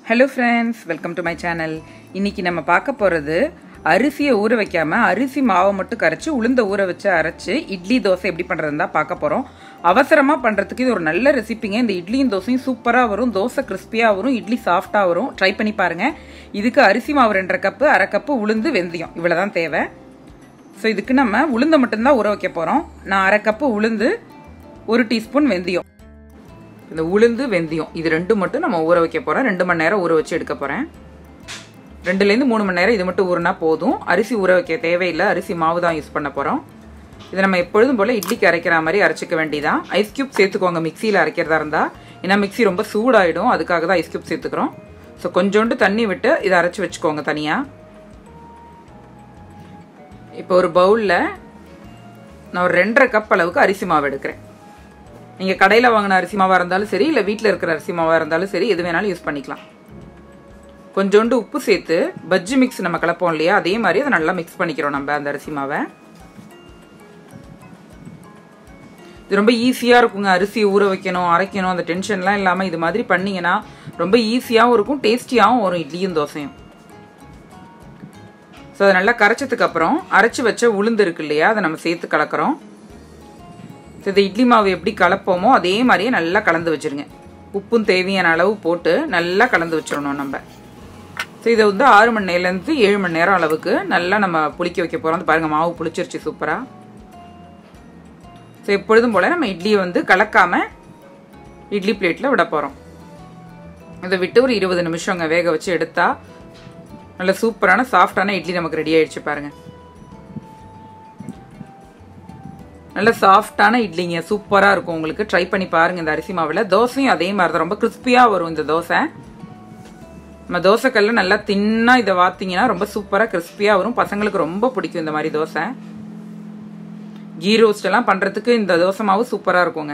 hello friends welcome to my channel இன்னைக்கு நம்ம பார்க்க போகிறது அரிசியை ஊற வைக்காம அரிசி மாவை மட்டும் கரைச்சி உளுந்த ஊற வச்சு அரைச்சு இட்லி தோசை எப்படி பண்ணுறதுன்னு தான் பார்க்க போகிறோம் அவசரமாக பண்ணுறதுக்கு இது ஒரு நல்ல ரெசிபிங்க இந்த இட்லியும் தோசையும் சூப்பராக வரும் தோசை கிறிஸ்பியாக வரும் இட்லி சாஃப்டாக வரும் ட்ரை பண்ணி பாருங்கள் இதுக்கு அரிசி மாவு ரெண்டரை கப்பு அரை கப்பு உளுந்து வெந்தயம் இவ்வளோ தான் தேவை ஸோ இதுக்கு நம்ம உளுந்தை மட்டும்தான் ஊற வைக்க போகிறோம் நான் அரை கப்பு உளுந்து ஒரு டீஸ்பூன் வெந்தயம் இந்த உளுந்து வெந்தயம் இது ரெண்டு மட்டும் நம்ம ஊற வைக்க போகிறோம் ரெண்டு மணி நேரம் ஊற வச்சு எடுக்க போகிறேன் ரெண்டுலேருந்து மூணு மணி நேரம் இது மட்டும் ஊறினா போதும் அரிசி ஊற வைக்க தேவையில்லை அரிசி மாவு தான் யூஸ் பண்ண போகிறோம் இதை நம்ம எப்பொழுதும் போல் இட்லிக்கு அரைக்கிற மாதிரி அரைச்சிக்க வேண்டியதான் ஐஸ் க்யூப் சேர்த்துக்கோங்க மிக்சியில் அரைக்கிறதா இருந்தால் ஏன்னா மிக்சி ரொம்ப சூடாயிடும் அதுக்காக தான் ஐஸ் க்யூப் சேர்த்துக்கிறோம் ஸோ கொஞ்சோண்டு தண்ணி விட்டு இதை அரைச்சி வச்சுக்கோங்க தனியாக இப்போ ஒரு பவுலில் நான் ஒரு ரெண்டரை கப் அளவுக்கு அரிசி மாவு எடுக்கிறேன் நீங்கள் கடையில் வாங்கின அரிசி மாவாக இருந்தாலும் சரி இல்லை வீட்டில் இருக்கிற அரிசி மாவாக இருந்தாலும் சரி எது வேணாலும் யூஸ் பண்ணிக்கலாம் கொஞ்சோண்டு உப்பு சேர்த்து பஜ்ஜி மிக்ஸ் நம்ம கலப்போம் இல்லையா அதே மாதிரி அதை நல்லா மிக்ஸ் பண்ணிக்கிறோம் நம்ம அந்த அரிசி மாவை இது ரொம்ப ஈஸியாக இருக்குங்க அரிசி ஊற வைக்கணும் அரைக்கணும் அந்த டென்ஷன்லாம் இல்லாமல் இது மாதிரி பண்ணிங்கன்னா ரொம்ப ஈஸியாகவும் இருக்கும் டேஸ்டியாகவும் வரும் இட்லியும் தோசையும் ஸோ அதை நல்லா கரைச்சதுக்கு அப்புறம் அரைச்சி வச்ச உளுந்து இருக்கு இல்லையா அதை நம்ம சேர்த்து கலக்கிறோம் ஸோ இந்த இட்லி மாவு எப்படி கலப்போமோ அதே மாதிரியே நல்லா கலந்து வச்சிருங்க உப்பும் தேவையான அளவு போட்டு நல்லா கலந்து வச்சிடணும் நம்ம ஸோ இதை வந்து ஆறு மணி நேரம்லேருந்து ஏழு மணி நேரம் அளவுக்கு நல்லா நம்ம புளிக்க வைக்க போகிறோம் பாருங்கள் மாவு புளிச்சிருச்சு சூப்பராக ஸோ எப்பொழுதும் போல் நம்ம இட்லியை வந்து கலக்காமல் இட்லி பிளேட்டில் விட போகிறோம் இதை விட்டு ஒரு இருபது நிமிஷங்க வேக வச்சு எடுத்தால் நல்ல சூப்பரான சாஃப்டான இட்லி நமக்கு ரெடி ஆயிடுச்சு பாருங்கள் நல்ல சாஃப்டான இட்லிங்க சூப்பராக இருக்கும் உங்களுக்கு ட்ரை பண்ணி பாருங்கள் இந்த அரிசி மாவில் தோசையும் அதே மாதிரி தான் ரொம்ப கிறிஸ்பியாக வரும் இந்த தோசை நம்ம தோசைக்கல்ல நல்லா தின்னாக இதை வாத்திங்கன்னா ரொம்ப சூப்பராக கிறிஸ்பியாக வரும் பசங்களுக்கு ரொம்ப பிடிக்கும் இந்த மாதிரி தோசை கீ ரோஸ்ட் எல்லாம் பண்ணுறதுக்கு இந்த தோசை மாவு சூப்பராக இருக்குங்க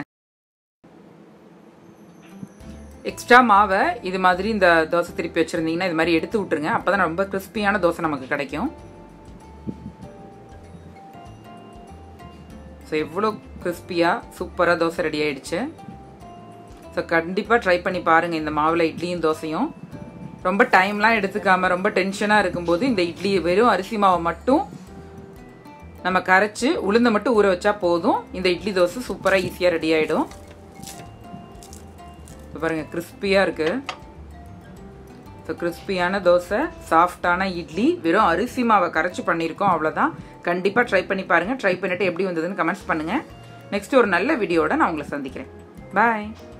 எக்ஸ்ட்ரா மாவை இது மாதிரி இந்த தோசை திருப்பி வச்சுருந்தீங்கன்னா இது மாதிரி எடுத்து விட்டுருங்க அப்போ தான் ரொம்ப கிறிஸ்பியான தோசை நமக்கு கிடைக்கும் ஸோ எவ்வளோ கிறிஸ்பியாக சூப்பராக தோசை ரெடி ஆயிடுச்சு ஸோ கண்டிப்பாக ட்ரை பண்ணி பாருங்கள் இந்த மாவில் இட்லியும் தோசையும் ரொம்ப டைம்லாம் எடுத்துக்காமல் ரொம்ப டென்ஷனாக இருக்கும்போது இந்த இட்லி வெறும் அரிசி மாவை மட்டும் நம்ம கரைச்சி உளுந்த மட்டும் ஊற வச்சா போதும் இந்த இட்லி தோசை சூப்பராக ஈஸியாக ரெடி ஆகிடும் பாருங்கள் கிறிஸ்பியாக இருக்குது ஸோ கிறிஸ்பியான தோசை சாஃப்டான இட்லி வெறும் அரிசி மாவை கரைச்சி பண்ணியிருக்கோம் அவ்வளோதான் கண்டிப்பாக ட்ரை பண்ணி பாருங்கள் ட்ரை பண்ணிவிட்டு எப்படி வந்ததுன்னு கமெண்ட்ஸ் பண்ணுங்கள் நெக்ஸ்ட் ஒரு நல்ல வீடியோட நான் உங்களை சந்திக்கிறேன் பாய்